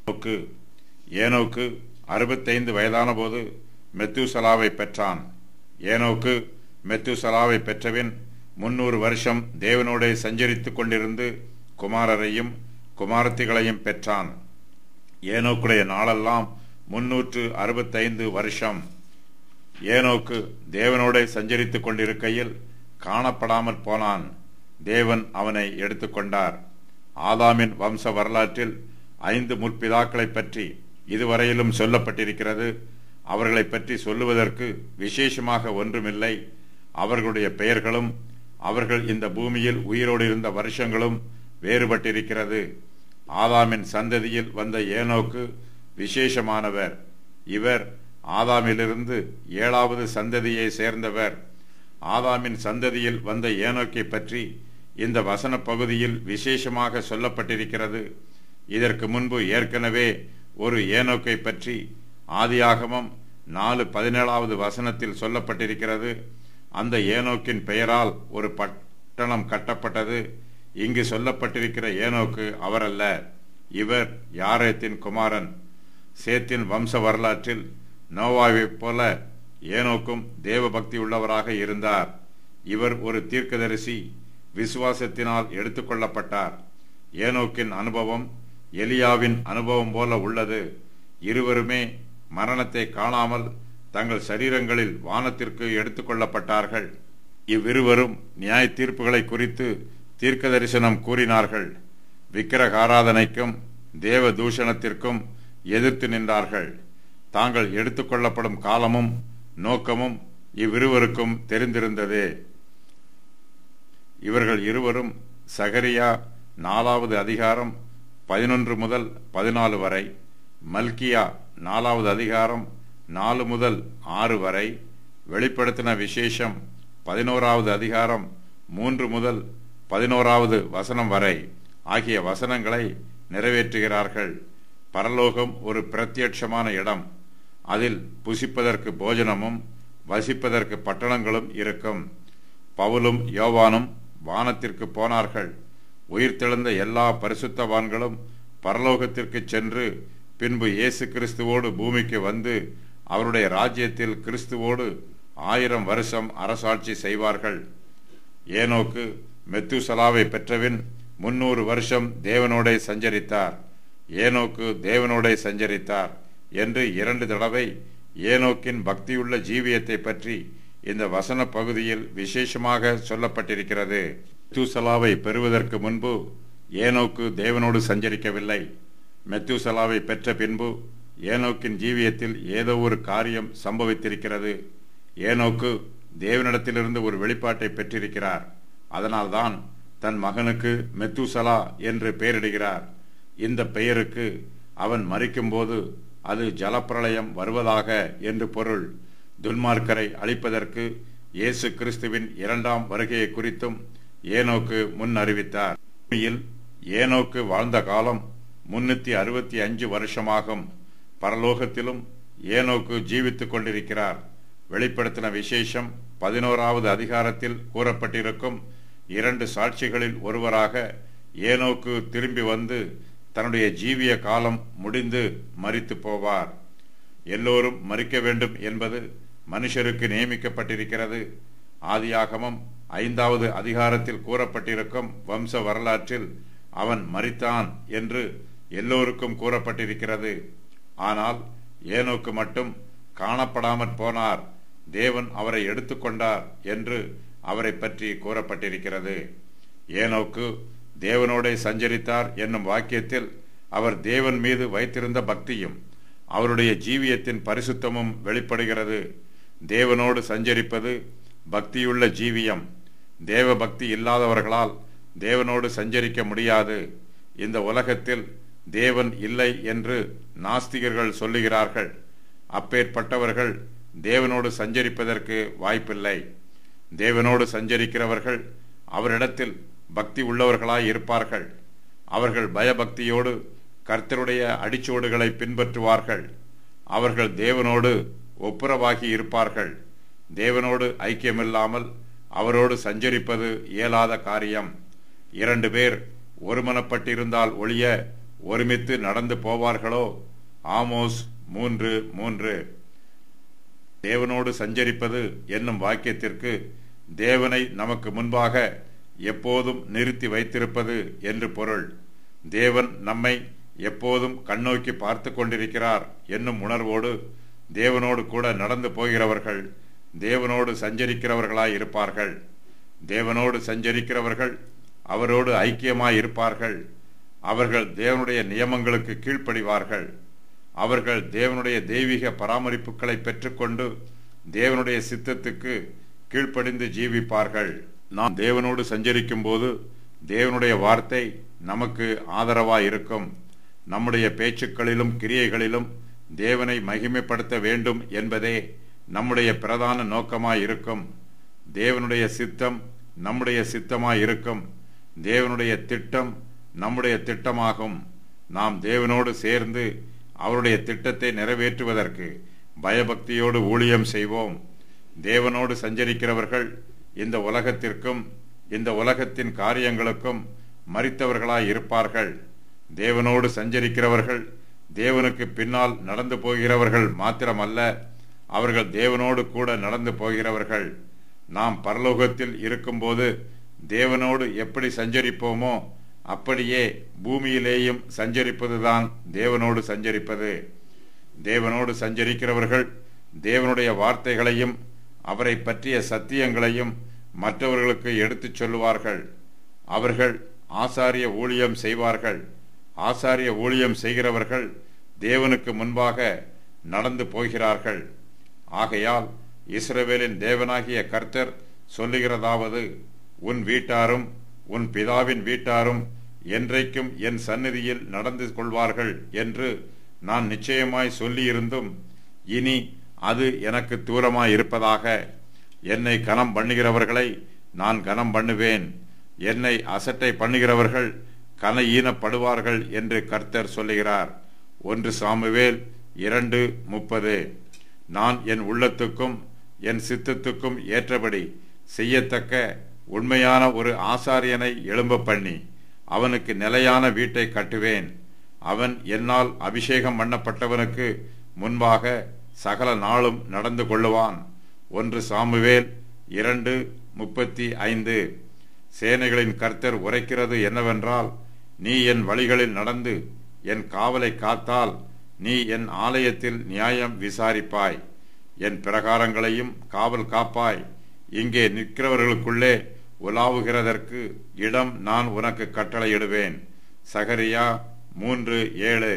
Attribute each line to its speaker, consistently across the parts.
Speaker 1: ஏனோக்கு ஏனோக்கு அறுபத்தைந்து வயதான போது மெத்துசலாவை பெற்றான் ஏனோக்கு மெத்துசலாவை பெற்றபின் முன்னூறு வருஷம் தேவனோடே சஞ்சரித்துக் கொண்டிருந்து குமாரரையும் குமாரத்திகளையும் பெற்றான் ஏனோக்குடைய நாளெல்லாம் முன்னூற்று அறுபத்தைந்து வருஷம் ஏனோக்கு தேவனோடே சஞ்சரித்துக் கொண்டிருக்கையில் காணப்படாமற் போனான் தேவன் அவனை எடுத்துக்கொண்டார் ஆதாமின் வம்ச வரலாற்றில் ஐந்து முற்பிதாக்களைப் பற்றி இதுவரையிலும் சொல்லப்பட்டிருக்கிறது அவர்களைப் பற்றி சொல்லுவதற்கு விசேஷமாக ஒன்றுமில்லை அவர்களுடைய பெயர்களும் அவர்கள் இந்த பூமியில் உயிரோடு இருந்த வருஷங்களும் வேறுபட்டிருக்கிறது ஆதாமின் சந்ததியில் வந்த ஏனோக்கு விசேஷமானவர் இவர் ஆதாமிலிருந்து ஏழாவது சந்ததியை சேர்ந்தவர் ஆதாமின் சந்ததியில் வந்த ஏனோக்கை பற்றி இந்த வசன பகுதியில் விசேஷமாக சொல்லப்பட்டிருக்கிறது இதற்கு முன்பு ஏற்கனவே ஒரு ஏனோக்கை பற்றி ஆதியாகமம் நாலு பதினேழாவது வசனத்தில் சொல்லப்பட்டிருக்கிறது அந்த ஏனோக்கின் பெயரால் ஒரு பட்டணம் கட்டப்பட்டது இங்கு சொல்லப்பட்டிருக்கிற ஏனோக்கு அவரல்ல இவர் யாரேத்தின் குமாரன் சேத்தின் வம்ச வரலாற்றில் நோவாவைப் போல ஏனோக்கும் தேவ பக்தி உள்ளவராக இருந்தார் இவர் ஒரு தீர்க்கதரிசி விசுவாசத்தினால் எடுத்துக்கொள்ளப்பட்டார் ஏனோக்கின் அனுபவம் எலியாவின் அனுபவம் போல உள்ளது இருவருமே மரணத்தை காணாமல் தங்கள் சரீரங்களில் வானத்திற்கு எடுத்துக்கொள்ளப்பட்டார்கள் இவ்விருவரும் நியாய தீர்ப்புகளை குறித்து தீர்க்க தரிசனம் கூறினார்கள் விக்கிரகாராதனைக்கும் தேவ தூஷணத்திற்கும் எதிர்த்து நின்றார்கள் தாங்கள் எடுத்துக்கொள்ளப்படும் காலமும் நோக்கமும் இவ்விருவருக்கும் தெரிந்திருந்ததே இவர்கள் இருவரும் சகரியா நாலாவது அதிகாரம் பதினொன்று முதல் பதினாலு வரை மல்கியா நாலாவது அதிகாரம் நாலு முதல் ஆறு வரை வெளிப்படுத்தின விசேஷம் பதினோராவது அதிகாரம் மூன்று முதல் பதினோராவது வசனம் வரை ஆகிய வசனங்களை நிறைவேற்றுகிறார்கள் பரலோகம் ஒரு பிரத்யட்சமான இடம் அதில் புசிப்பதற்கு போஜனமும் வசிப்பதற்கு பட்டணங்களும் இருக்கும் பவுலும் யோவானும் வானத்திற்கு போனார்கள் உயிர்த்தெழுந்த எல்லா பரிசுத்தவான்களும் பரலோகத்திற்கு சென்று பின்பு இயேசு கிறிஸ்துவோடு பூமிக்கு வந்து அவருடைய ராஜ்யத்தில் கிறிஸ்துவோடு ஆயிரம் வருஷம் அரசாட்சி செய்வார்கள் ஏனோக்கு மெத்துசலாவை பெற்றவின் முன்னூறு வருஷம் தேவனோடே சஞ்சரித்தார் ஏனோக்கு தேவனோடே சஞ்சரித்தார் என்று இரண்டு தடவை ஏனோக்கின் பக்தியுள்ள ஜீவியத்தை பற்றி இந்த வசன பகுதியில் விசேஷமாக சொல்லப்பட்டிருக்கிறது மெத்துசலாவை பெறுவதற்கு முன்பு ஏனோக்கு தேவனோடு சஞ்சரிக்கவில்லை மெத்துசலாவை பெற்ற பின்பு ஏனோக்கின் ஜீவியத்தில் ஏதோ ஒரு காரியம் சம்பவித்திருக்கிறது ஏனோக்கு தேவனிடத்திலிருந்து ஒரு வெளிப்பாட்டை பெற்றிருக்கிறார் அதனால்தான் தன் மகனுக்கு மெத்துசலா என்று பெயரிடுகிறார் இந்த பெயருக்கு அவன் மறிக்கும்போது அது ஜலப்பிரளயம் வருவதாக என்று பொருள் துன்மார்க்கரை அழிப்பதற்கு இயேசு கிறிஸ்துவின் இரண்டாம் வருகையை குறித்தும் ஏனோக்கு முன் அறிவித்தார் பூமியில் ஏனோக்கு வாழ்ந்த காலம் முன்னூத்தி அறுபத்தி அஞ்சு வருஷமாகும் பரலோகத்திலும் ஏனோக்கு ஜீவித்துக் கொண்டிருக்கிறார் வெளிப்படுத்தின விசேஷம் பதினோராவது அதிகாரத்தில் கூறப்பட்டிருக்கும் இரண்டு சாட்சிகளில் ஒருவராக ஏனோக்கு திரும்பி வந்து தன்னுடைய ஜீவிய காலம் முடிந்து மறித்து போவார் எல்லோரும் மறிக்க வேண்டும் என்பது மனுஷருக்கு நியமிக்கப்பட்டிருக்கிறது ஆதியாகமம் ஐந்தாவது அதிகாரத்தில் கூறப்பட்டிருக்கும் வம்ச வரலாற்றில் அவன் மறித்தான் என்று எல்லோருக்கும் கூறப்பட்டிருக்கிறது ஆனால் ஏனோக்கு மட்டும் காணப்படாமற் போனார் தேவன் அவரை எடுத்துக்கொண்டார் என்று அவரை பற்றி கூறப்பட்டிருக்கிறது ஏனோக்கு தேவனோடே சஞ்சரித்தார் என்னும் வாக்கியத்தில் அவர் தேவன் மீது வைத்திருந்த பக்தியும் அவருடைய ஜீவியத்தின் பரிசுத்தமும் வெளிப்படுகிறது தேவனோடு சஞ்சரிப்பது பக்தியுள்ள ஜீவியம் தேவ பக்தி இல்லாதவர்களால் தேவனோடு சஞ்சரிக்க முடியாது இந்த உலகத்தில் தேவன் இல்லை என்று நாஸ்திகர்கள் சொல்லுகிறார்கள் அப்பேற்பட்டவர்கள் தேவனோடு சஞ்சரிப்பதற்கு வாய்ப்பில்லை தேவனோடு சஞ்சரிக்கிறவர்கள் அவரிடத்தில் பக்தி உள்ளவர்களாய் இருப்பார்கள் அவர்கள் பயபக்தியோடு கர்த்தருடைய அடிச்சுவடுகளை பின்பற்றுவார்கள் அவர்கள் தேவனோடு ஒப்புரவாகி இருப்பார்கள் தேவனோடு ஐக்கியமில்லாமல் அவரோடு சஞ்சரிப்பது இயலாத காரியம் இரண்டு பேர் ஒருமனப்பட்டிருந்தால் ஒழிய ஒருமித்து நடந்து போவார்களோ ஆமோஸ் மூன்று மூன்று தேவனோடு சஞ்சரிப்பது என்னும் வாக்கியத்திற்கு தேவனை நமக்கு முன்பாக எப்போதும் நிறுத்தி வைத்திருப்பது என்று பொருள் தேவன் நம்மை எப்போதும் கண்ணோக்கி பார்த்து கொண்டிருக்கிறார் என்னும் உணர்வோடு தேவனோடு கூட நடந்து போகிறவர்கள் தேவனோடு சஞ்சரிக்கிறவர்களாய் இருப்பார்கள் தேவனோடு சஞ்சரிக்கிறவர்கள் அவரோடு ஐக்கியமாய் இருப்பார்கள் அவர்கள் தேவனுடைய நியமங்களுக்கு கீழ்ப்படிவார்கள் அவர்கள் தேவனுடைய தெய்வீக பராமரிப்புகளை பெற்றுக்கொண்டு தேவனுடைய சித்தத்துக்கு கீழ்ப்படிந்து ஜீவிப்பார்கள் நாம் தேவனோடு சஞ்சரிக்கும் போது தேவனுடைய வார்த்தை நமக்கு ஆதரவாய் இருக்கும் நம்முடைய பேச்சுக்களிலும் கிரியைகளிலும் தேவனை மகிமைப்படுத்த வேண்டும் என்பதே நம்முடைய பிரதான நோக்கமாய் இருக்கும் தேவனுடைய சித்தம் நம்முடைய சித்தமாய் இருக்கும் தேவனுடைய திட்டம் நம்முடைய திட்டமாகும் நாம் தேவனோடு சேர்ந்து அவருடைய திட்டத்தை நிறைவேற்றுவதற்கு பயபக்தியோடு ஊழியம் செய்வோம் தேவனோடு சஞ்சரிக்கிறவர்கள் இந்த உலகத்திற்கும் இந்த உலகத்தின் காரியங்களுக்கும் மறித்தவர்களாய் இருப்பார்கள் தேவனோடு சஞ்சரிக்கிறவர்கள் தேவனுக்கு பின்னால் நடந்து போகிறவர்கள் மாத்திரமல்ல அவர்கள் தேவனோடு கூட நடந்து போகிறவர்கள் நாம் பரலோகத்தில் இருக்கும்போது தேவனோடு எப்படி சஞ்சரிப்போமோ அப்படியே பூமியிலேயும் சஞ்சரிப்பதுதான் தேவனோடு சஞ்சரிப்பது தேவனோடு சஞ்சரிக்கிறவர்கள் தேவனுடைய வார்த்தைகளையும் அவரை பற்றிய சத்தியங்களையும் மற்றவர்களுக்கு எடுத்துச் சொல்லுவார்கள் அவர்கள் ஆசாரிய ஊழியம் செய்வார்கள் ஆசாரிய ஊழியம் செய்கிறவர்கள் தேவனுக்கு முன்பாக நடந்து போகிறார்கள் ஆகையால் இஸ்ரவேலின் தேவனாகிய கர்த்தர் சொல்லுகிறதாவது உன் வீட்டாரும் உன் பிதாவின் வீட்டாரும் என்றைக்கும் என் சந்நிதியில் நடந்து கொள்வார்கள் என்று நான் நிச்சயமாய் சொல்லியிருந்தும் இனி அது எனக்கு தூரமாய் இருப்பதாக என்னை கனம் பண்ணுகிறவர்களை நான் கனம் பண்ணுவேன் என்னை அசட்டை பண்ணுகிறவர்கள் கன ஈனப்படுவார்கள் என்று கர்த்தர் சொல்லுகிறார் ஒன்று சாமுவேல் இரண்டு முப்பது நான் என் உள்ளத்துக்கும் என் சித்தத்துக்கும் ஏற்றபடி செய்யத்தக்க உண்மையான ஒரு ஆசாரியனை எழும்ப பண்ணி அவனுக்கு நிலையான வீட்டை கட்டுவேன் அவன் என்னால் அபிஷேகம் பண்ணப்பட்டவனுக்கு முன்பாக சகல நாளும் நடந்து கொள்ளுவான் ஒன்று சாமுவேல் இரண்டு முப்பத்தி ஐந்து சேனைகளின் கர்த்தர் உரைக்கிறது என்னவென்றால் நீ என் வழிகளில் நடந்து என் காவலை காத்தால் நீ என் ஆலயத்தில் நியாயம் விசாரிப்பாய் என் பிரகாரங்களையும் காவல் காப்பாய் இங்கே நிற்கிறவர்களுக்குள்ளே உலாவுகிறதற்கு இடம் நான் உனக்கு கட்டளையிடுவேன் சகரியா மூன்று ஏழு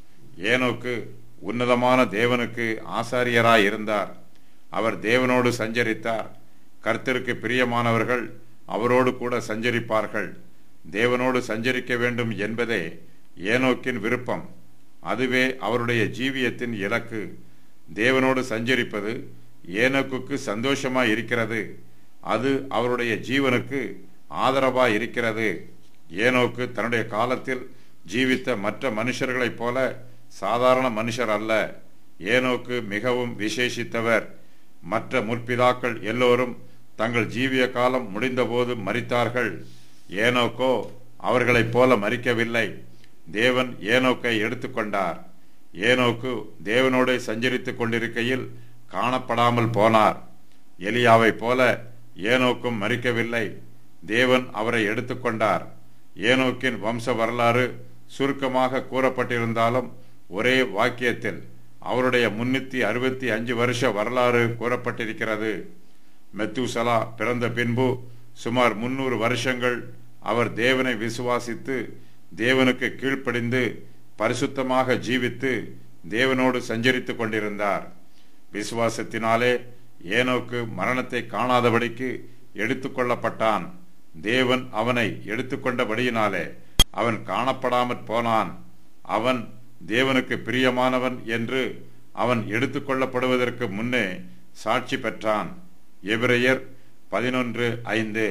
Speaker 1: ஏனோக்கு உன்னதமான தேவனுக்கு ஆசாரியராய் இருந்தார் அவர் தேவனோடு சஞ்சரித்தார் கர்த்தருக்கு பிரியமானவர்கள் அவரோடு கூட சஞ்சரிப்பார்கள் தேவனோடு சஞ்சரிக்க வேண்டும் என்பதே ஏனோக்கின் விருப்பம் அதுவே அவருடைய ஜீவியத்தின் இலக்கு தேவனோடு சஞ்சரிப்பது ஏனோக்குக்கு சந்தோஷமாய் இருக்கிறது அது அவருடைய ஜீவனுக்கு ஆதரவாய் இருக்கிறது ஏனோக்கு தன்னுடைய காலத்தில் ஜீவித்த மற்ற மனுஷர்களைப் போல சாதாரண மனுஷர் அல்ல ஏனோக்கு மிகவும் விசேஷித்தவர் மற்ற முற்பிதாக்கள் எல்லோரும் தங்கள் ஜீவிய காலம் முடிந்தபோது மறித்தார்கள் ஏனோக்கோ அவர்களைப் போல மறிக்கவில்லை தேவன் ஏனோக்கை எடுத்துக்கொண்டார் ஏனோக்கு தேவனோடு சஞ்சரித்துக் கொண்டிருக்கையில் காணப்படாமல் போனார் எலியாவைப் போல ஏனோக்கும் மறிக்கவில்லை தேவன் அவரை எடுத்துக்கொண்டார் ஏனோக்கின் வம்ச வரலாறு சுருக்கமாக கூறப்பட்டிருந்தாலும் ஒரே வாக்கியத்தில் அவருடைய முன்னூத்தி அறுபத்தி அஞ்சு வருஷ வரலாறு கூறப்பட்டிருக்கிறது மெத்துசலா பிறந்த பின்பு சுமார் முன்னூறு வருஷங்கள் அவர் தேவனை விசுவாசித்து தேவனுக்கு கீழ்ப்படிந்து பரிசுத்தமாக ஜீவித்து தேவனோடு சஞ்சரித்துக் கொண்டிருந்தார் விசுவாசத்தினாலே ஏனோக்கு மரணத்தை காணாதபடிக்கு எடுத்துக்கொள்ளப்பட்டான் தேவன் அவனை எடுத்துக்கொண்டபடியினாலே அவன் காணப்படாமற் போனான் அவன் தேவனுக்கு பிரியமானவன் என்று அவன் எடுத்துக்கொள்ளப்படுவதற்கு முன்னே சாட்சி பெற்றான் எபிரையர் பதினொன்று ஐந்து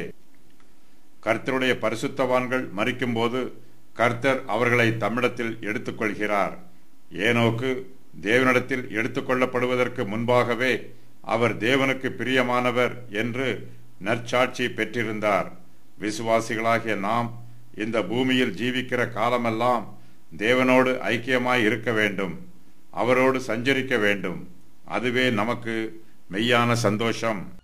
Speaker 1: கர்த்தருடைய பரிசுத்தவான்கள் மறிக்கும்போது கர்த்தர் அவர்களை தம்மிடத்தில் எடுத்துக்கொள்கிறார் ஏனோக்கு தேவனிடத்தில் எடுத்துக்கொள்ளப்படுவதற்கு முன்பாகவே அவர் தேவனுக்கு பிரியமானவர் என்று நற்சாட்சி பெற்றிருந்தார் விசுவாசிகளாகிய நாம் இந்த பூமியில் ஜீவிக்கிற காலமெல்லாம் தேவனோடு ஐக்கியமாய் இருக்க வேண்டும் அவரோடு சஞ்சரிக்க வேண்டும் அதுவே நமக்கு மெய்யான சந்தோஷம்